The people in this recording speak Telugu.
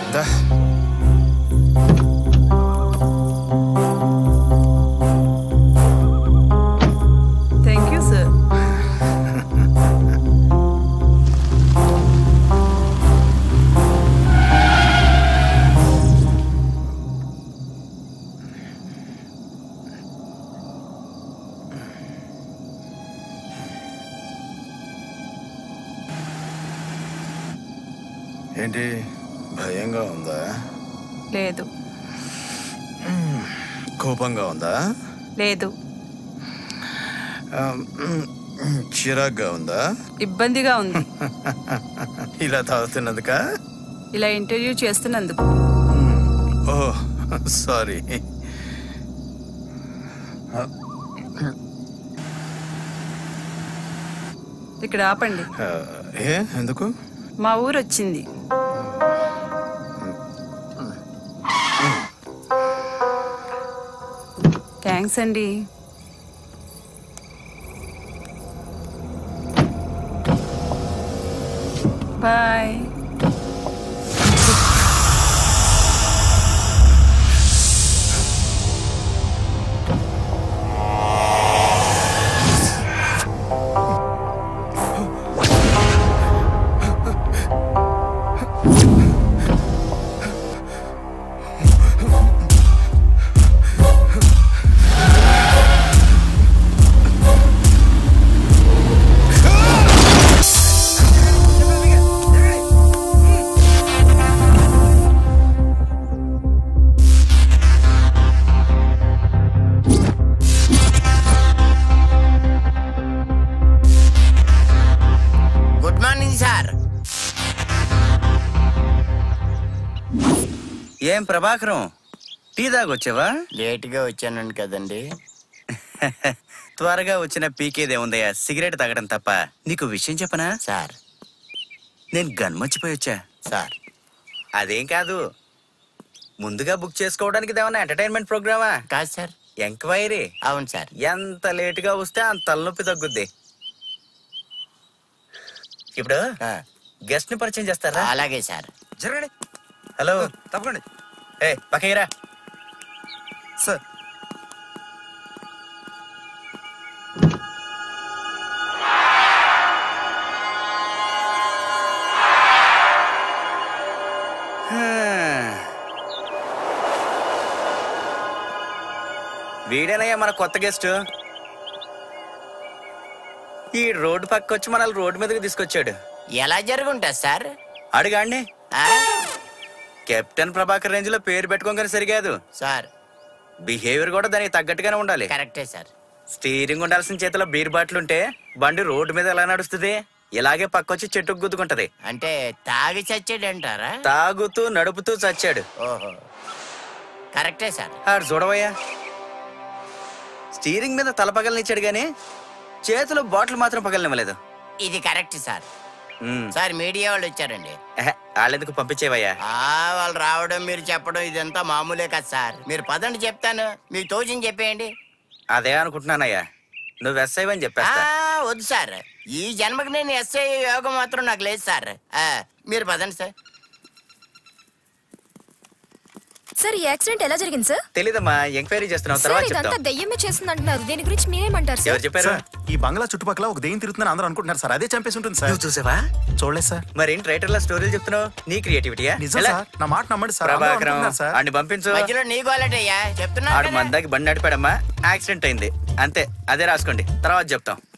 దా. థ్యాంక్ యూ సార్ ఏంటి భయంగా ఉందా లేదు కోపంగా ఉందా లేదు ఆ, మ్, చిరాగ్గా ఉందా ఇబ్బందిగా ఉంది ఇలా తాగుతున్నందుక ఇలా ఇంటర్వ్యూ చేస్తున్నందుకు ఓ సారీ ఇక్కడ ఆపండి ఆ, ఏ ఎందుకు మా ఊరు వచ్చింది థ్యాంక్స్ అండి బాయ్ గుడ్ మార్నింగ్ సార్ ఏం ప్రభాకరం టీ దాగొచ్చావా లేట్గా వచ్చానండి కదండి త్వరగా వచ్చిన పీకేదేముందయ్యా సిగరెట్ తాగడం తప్ప నీకు విషయం చెప్పనా సార్ నేను గన్ మర్చిపోయి వచ్చా సార్ అదేం కాదు ముందుగా బుక్ చేసుకోవడానికి ఏమన్నా ఎంటర్టైన్మెంట్ ప్రోగ్రామా కాదు సార్ ఎంక్వైరీ అవును సార్ ఎంత లేటుగా వస్తే అంత తలనొప్పి తగ్గుద్ది ఇప్పుడు ఆ, గెస్ట్ ని పరిచయం చేస్తారా అలాగే సార్ జరగండి హలో తప్పకండి ఏ పక్కరా సార్ వీడేనయ్యా మన కొత్త గెస్ట్ ఈ రోడ్డు పక్క వచ్చి మనల్ని రోడ్డు మీదకి తీసుకొచ్చాడు ఎలా జరుగుంటా సార్ అడిగాండి ఆ, కెప్టెన్ ప్రభాకర్ రేంజ్ లో పేరు పెట్టుకోగానే సరికాదు సార్ బిహేవియర్ కూడా దానికి తగ్గట్టుగానే ఉండాలి కరెక్టే సార్ స్టీరింగ్ ఉండాల్సిన చేతిలో బీర్ బాటిల్ ఉంటే బండి రోడ్డు మీద ఎలా నడుస్తుంది ఇలాగే పక్కొచ్చి చెట్టుకు గుద్దుకుంటది అంటే తాగి చచ్చాడంటారా తాగుతూ నడుపుతూ చచ్చాడు ఓహో కరెక్టే సార్ ఆడు చూడవయ్యా స్టీరింగ్ మీద తల పగలనిచ్చాడు గాని చేతిలో బాటిల్ మాత్రం పగలనివ్వలేదు ఇది correct sir um. Sir media వాళ్ళు వచ్చారండి ఎహె, వాళ్ళెందుకు పంపించేవయ్యా ఆ వాళ్ళు రావడం మీరు చెప్పడం ఇదంతా మామూలే కదా సార్ మీరు పదండి చెప్తాను మీకు తోచింది చెప్పేయండి అదే అనుకుంటున్నానయ్యా నువ్వు ఎస్ఐ అని ఆ, చెప్పేస్తా వద్దు సార్ ఈ జన్మకి నేను ఎస్ఐ యోగం మాత్రం నాకు లేదు సార్ ఆ, మీరు పదండి సార్ సార్ ఈ యాక్సిడెంట్ ఎలా జరిగింది సార్ తెలీదమ్మా ఎంక్వైరీ చేస్తున్నావు సార్ తర్వాత ఇదంతా చెప్తాం దయ్యమే చేస్తుంది అంటున్నారు దీని గురించి మీరేమంటారు సార్ ఎవరు చెప్పారు సార్ ఈ బంగ్లా చుట్టుపక్కల ఒక దెయ్యం తిరుగుతుందని అందరూ అనుకుంటున్నారు సార్ అదే చంపేసి ఉంటుంది సార్ నువ్వు చూసావా చూడలేదు సార్ మరేంటి రైటర్ లా స్టోరీలు చెప్తున్నావు నీ క్రియేటివిటీయా నిజం సార్ నా మాట నమ్మండి సార్ అందరూ ప్రభాకరం అనుకుంటున్నారు సార్ ఆడిని పంపించు మధ్యలో నీ గోలటయ్యా చెప్తున్నా ఆడు మందాకి బండి నడిపాడమ్మా యాక్సిడెంట్ అయింది అంతే అదే రాసుకోండి తర్వాత చెప్తాం